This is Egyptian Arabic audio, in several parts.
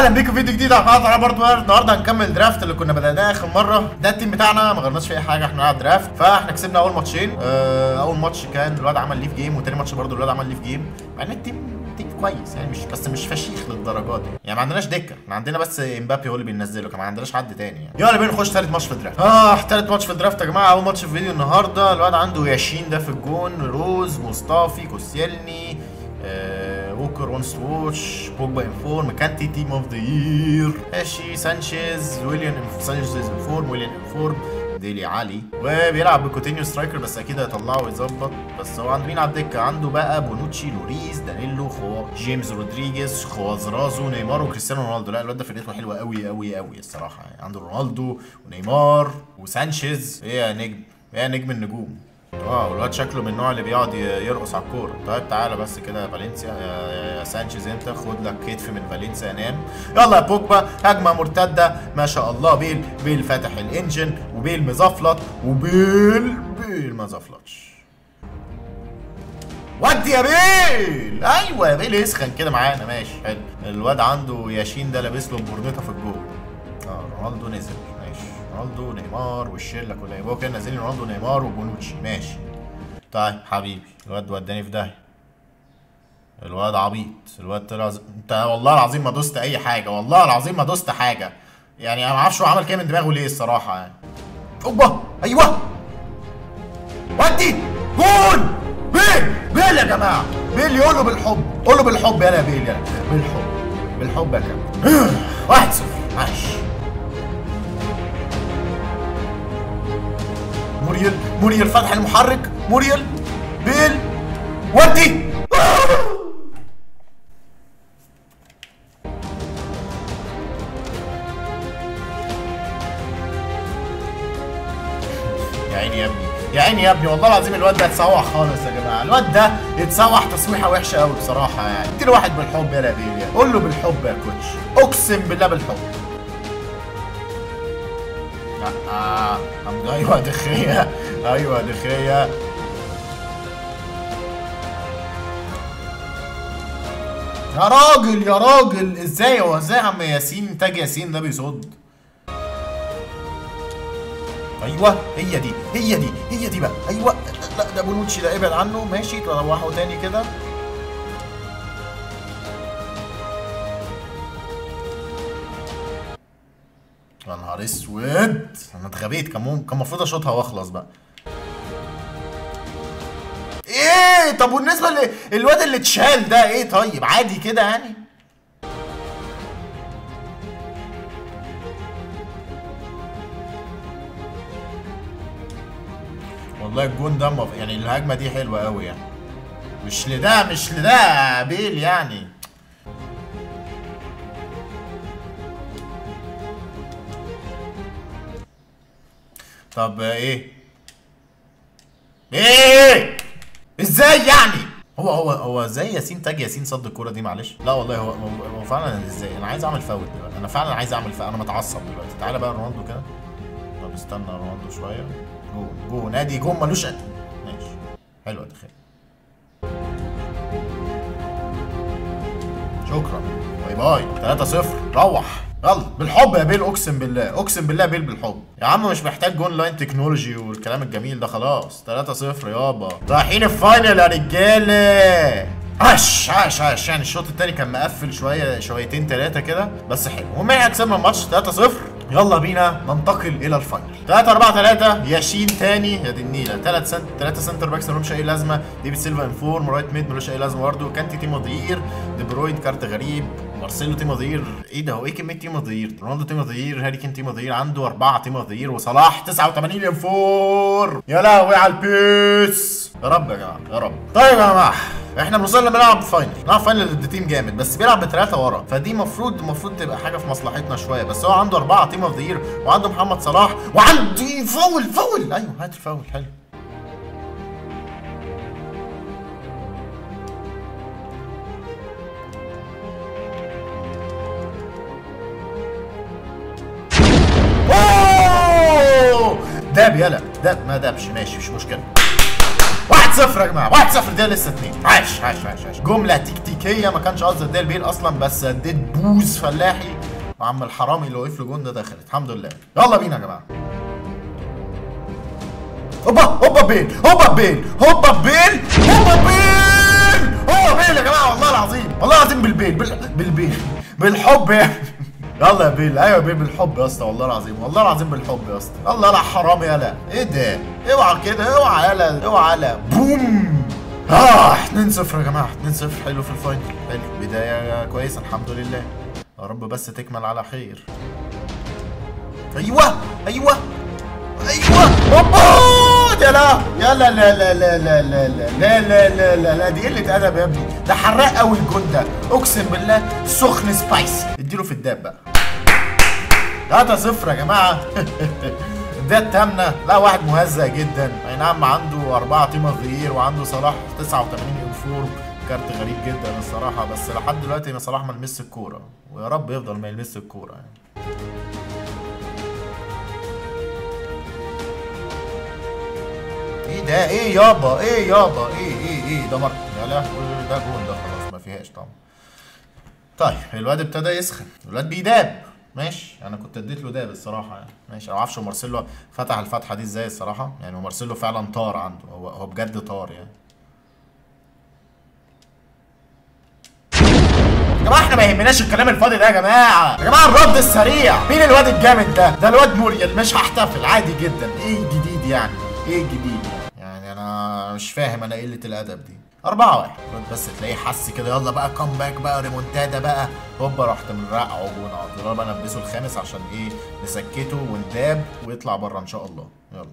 اهلا بيكم في فيديو جديد على قناه برضه النهارده هنكمل الدرافت اللي كنا بدأناه اخر مره ده التيم بتاعنا ما غيرناش في اي حاجه احنا بنلعب درافت فاحنا كسبنا اول ماتشين آه، اول ماتش كان الواد عمل ليف جيم وتاني ماتش برضه الواد عمل ليف جيم مع ان التيم تيم كويس يعني مش بس مش فشيخ للدرجات دي يعني ما عندناش دكه احنا عندنا بس امبابي هو اللي بينزله كمان ما عندناش حد تاني يعني يلا بينا نخش تالت ماتش في الدرافت اه تالت ماتش في الدرافت يا جماعه اول ماتش في فيديو النهارده الواد عنده ياشين ده في الجون روز مصطفي كوسيلني آه، ووكر وانس واتش بوجبا انفورم كانتي تيم اوف ذا يير ماشي سانشيز ويليام سانشيز انفورم ويليام انفورم ديلي علي وبيلعب بكوتينيو سترايكر بس اكيد هيطلعه ويظبط بس هو عنده مين على الدكه عنده بقى بونوتشي لوريس دانيلو خوا جيمس رودريجيز خوازرازو نيمار وكريستيانو رونالدو لا الواد ده فرقته حلوه قوي قوي قوي الصراحه يعني عنده رونالدو ونيمار وسانشيز ايه يا نجم ايه يا نجم النجوم اه والواد شكله من النوع اللي بيقعد ي- يرقص على الكوره طيب تعالى بس كده يا فالنسيا يا, يا, يا سانشيز انت خد لك كتف من فالنسيا نام يلا يا بوجبا هجمه مرتده ما شاء الله بيل بيل فاتح الانجن وبيل مزفلط وبيل بيل ما زفلطش ودي يا بيل ايوه يا بيل يسخن كده معانا ماشي حلو الواد عنده ياشين ده لابس له بورنيطه في الجول اه رونالدو نزل ماشي رونالدو نيمار والشله كلها يبقى هو كده نازلين رونالدو نيمار وبونوتشي ماشي طيب حبيبي الواد وداني في داهيه الواد عبيط الواد طلع ز... انت والله العظيم ما دوست اي حاجه والله العظيم ما دوست حاجه يعني انا ما اعرفش هو عمل كده من دماغه ليه الصراحه يعني اوبا ايوه ودي جول بيل بيل يا جماعه بيل يقول له بالحب قول له بالحب يلا يا بيل يلا بالحب بالحب يا كابتن واحد صفر ماشي موريال موريال فتح المحرك موريال بيل ودي يا عيني يا ابني يا عيني يا ابني والله العظيم الواد ده اتسوح خالص يا جماعه الواد ده اتسوح تسويحه وحشه قوي بصراحه يعني اديله واحد بالحب يا بيل قول له بالحب يا كوتش اقسم بالله بالحب لا حمد ايوه دخيه ايوه دخيه يا راجل يا راجل ازاي هو ازاي عم ياسين تاج ياسين ده بيصد ايوه هي دي هي دي هي دي بقى ايوه لا ده بونوتشي ده ابعد عنه ماشي تروحوا تاني كده يا نهار اسود انا اتغبيت كان مم- كان المفروض اشوطها واخلص بقى ايه طب والنسبه للواد اللي اتشال ده ايه طيب عادي كده يعني والله الجون ده مف... يعني الهجمه دي حلوه قوي يعني مش لده مش لده بيل يعني طب ايه ايه ازاي يعني هو هو هو ازاي ياسين تاج ياسين صد الكوره دي معلش لا والله هو هو, هو فعلا ازاي انا عايز اعمل فاول دلوقتي انا فعلا عايز اعمل فاول انا متعصب دلوقتي تعالى بقى رونالدو كده طب استنى رونالدو شويه جون جون نادي جون ملوش قد ماشي حلو يا دخل شكرا باي باي 3-0 روح يلا بالحب يا بيل اقسم بالله اقسم بالله بيل بالحب يا عم مش محتاج جون لاين تكنولوجي والكلام الجميل ده خلاص 3-0 يابا رايحين الفاينل يا رجاله عش عش عش يعني الشوط التاني كان مقفل شويه شويتين ثلاثه كده بس حلو ومع كسبنا الماتش 3-0 يلا بينا ننتقل الى الفاينل 3 4 3 ياشين تاني يا دي النيله 3 سنت 3 سنتر باكس مالهمش اي لازمه ديفيد سيلفا انفورم رايت ميد ملوش اي لازمه برضه كانتي تيمو دير دي بروين كارت غريب مارسيلو تيمو دير ايه ده هو ايه كميه تيمو دير رونالدو تيمو دير هاري كين تيمو دير عنده اربعه تيمو دير وصلاح 89 انفور يا لهوي على البيس يا رب يا جماعه يا رب طيب يا جماعه احنا بنوصل بنلعب فاينل نلعب فاينل ضد تيم جامد بس بيلعب بثلاثه ورا فدي المفروض المفروض تبقى حاجه في مصلحتنا شويه بس هو عنده اربعه تيم اوف ذا يير وعنده محمد صلاح وعندي فاول فاول ايوه هات الفاول حلو اوه داب يلا داب ما دابش ماشي مش مشكله واحد 1-0 يا جماعه 1-0 ده لسه 2 عاش عاش عاش عاش جمله تكتيكيه ما كانش قصدي اديها البيل اصلا بس اديت بوز فلاحي وعم الحرامي اللي وقف له جون ده دخلت الحمد لله يلا بينا يا جماعه هوبا هوبا بيل هوبا بيل هوبا بيل هوبا بيل هوبا بيل يا جماعه والله العظيم والله العظيم بالبيل بال... بالبيل بالحب يعني يلا يا بيل ايوه يا بيل بالحب يا اسطى والله العظيم والله العظيم بالحب يا اسطى الله لا حرام يالا ايه ده اوعى كده اوعى يالا اوعى يالا بوم اه 2-0 يا جماعه 2-0 حلو في الفاينل حلو بدايه كويسه الحمد لله يا رب بس تكمل على خير ايوه ايوه ايوه هوبا يا لا يا لا لا لا لا لا لا لا لا لا لا لا لا دي قله ادب يا ابني ده حراق قوي الجون ده اقسم بالله سخن سبايسي اديله في الداب بقى 3 0 يا جماعه ده التامنة لا واحد مهزأ جدا اي نعم عنده أربعة تيم اوف ذا وعنده صلاح 89 انفورم كارت غريب جدا الصراحة بس لحد دلوقتي ان صلاح ما لمسش الكورة ويا رب يفضل ما يلمسش الكورة يعني ايه ده ايه يابا ايه يابا ايه ايه ايه ده مارك يا لهوي ده جون ده خلاص ما فيهاش طبعا طيب الواد ابتدى يسخن الواد بيداب ماشي انا كنت اديت له داب الصراحه يعني ماشي انا ما اعرفش مارسيلو فتح الفتحه دي ازاي الصراحه يعني مارسيلو فعلا طار عنده هو هو بجد طار يعني يا جماعه احنا ما يهمناش الكلام الفاضي ده يا جماعه يا جماعه الرد السريع مين الواد الجامد ده ده الواد موريال مش هحتفل عادي جدا ايه الجديد يعني ايه الجديد يعني انا مش فاهم انا قله الادب دي أربعة واحد بس تلاقيه حس كده يلا بقى كام باك بقى ريمونتادا بقى هوبا رحت مرقعه جون على طول يلا بقى نلبسه الخامس عشان ايه نسكته ونداب ويطلع بره ان شاء الله يلا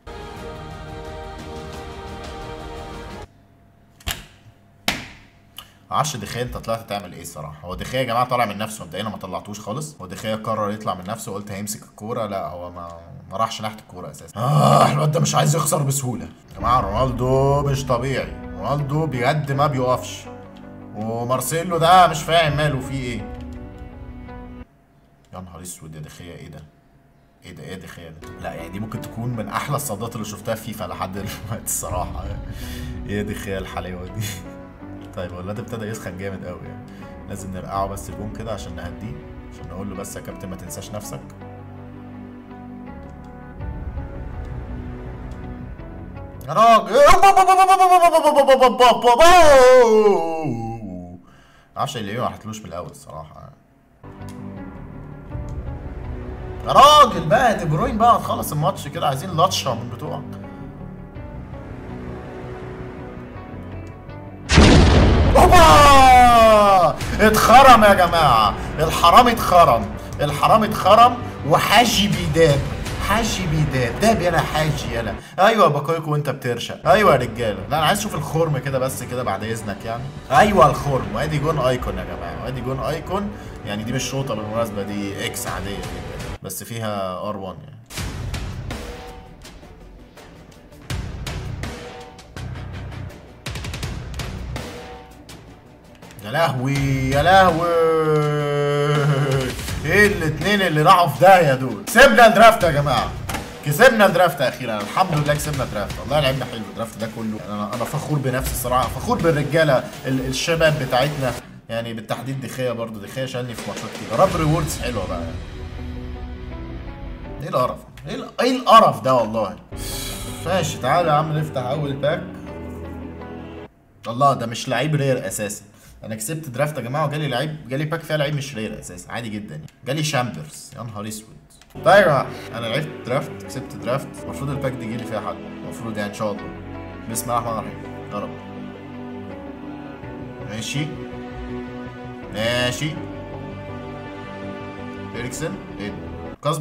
معرفش دخيا انت طلعت تعمل ايه الصراحه هو دخيا يا جماعه طالع من نفسه مبدئيا ما طلعتوش خالص هو دخيا قرر يطلع من نفسه قلت هيمسك الكوره لا هو ما ما راحش ناحيه الكوره اساسا اه الواد ده مش عايز يخسر بسهوله يا جماعه رونالدو مش طبيعي رونالدو بجد ما بيقفش ومارسيلو ده مش فاهم ماله فيه ايه يا نهار اسود يا دخيا ايه ده ايه ده ايه دخيا ده لا يعني دي ممكن تكون من احلى الصدات اللي شفتها في فيفا لحد دلوقتي الصراحه ايه دخيا الحلاوه دي طيب هو الواد ابتدى يسخن جامد قوي يعني لازم نرقعه بس الجون كده عشان نهديه عشان نقول له بس يا كابتن ما تنساش نفسك يا راجل معرفش اللي ايه ما حطلوش من الاول الصراحه يعني. يا راجل بقى دي بروين بقى هتخلص الماتش كده عايزين لطشه من بتوعك اوبا اتخرم يا جماعه الحرام اتخرم الحرام اتخرم وحاجي بيداب حاجي بيداب داب يلا حاجي يلا ايوه يا بكايكو وانت بترشق ايوه يا رجاله لا انا عايز اشوف الخرم كده بس كده بعد اذنك يعني ايوه الخرم وادي جون ايكون يا جماعه وادي جون ايكون يعني دي مش شوطه بالمناسبه دي اكس عاديه جدا بس فيها ار 1 يعني يا لهوي يا لهوي ايه الاتنين اللي راحوا في داهيه دول كسبنا الدرافت يا جماعه كسبنا الدرافت اخيرا الحمد لله كسبنا الدرافت والله لعبنا حلو الدرافت ده كله انا انا فخور بنفسي الصراحه فخور بالرجاله ال- الشباب بتاعتنا يعني بالتحديد دخيا برضه دخيا شالني في ماتشات كتير يا رب ريوردز حلوه بقى يعني. ايه القرف ايه ال- ايه القرف ده والله ماشي تعالى يا عم نفتح اول باك الله ده مش لعيب رير اساسا انا كسبت درافت يا جماعه وجالي لعيب جالي باك فيها لعيب مش رير اساسا عادي جدا يعني جالي شامبرز يا نهار اسود طيب يا جماعه انا لعبت درافت كسبت درافت المفروض الباك دي يجيلي فيها حد المفروض يعني ان شاء الله بسم الله الرحمن الرحيم يا رب ماشي ماشي اريكسن ايه قصب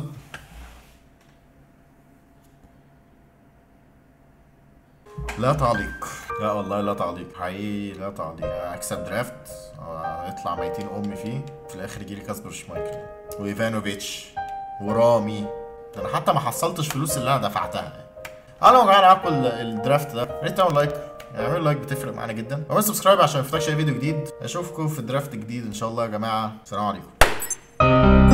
لا تعليق لا والله لا تعليق حقيقي لا تعليق اكسب درافت آه، يطلع ميتين امي فيه في الاخر يجيلي كاسبر شمايكل وايفانوفيتش ورامي انا حتى ما حصلتش فلوس اللي انا دفعتها يعني. اهلا وسهلا معاكم ال- الدرافت ده يا ريت تعملوا لايك يعني اعملوا لايك بتفرق معانا جدا وعملوا سبسكرايب عشان ما يفوتكش اي فيديو جديد اشوفكم في الدرافت الجديد ان شاء الله يا جماعه السلام عليكم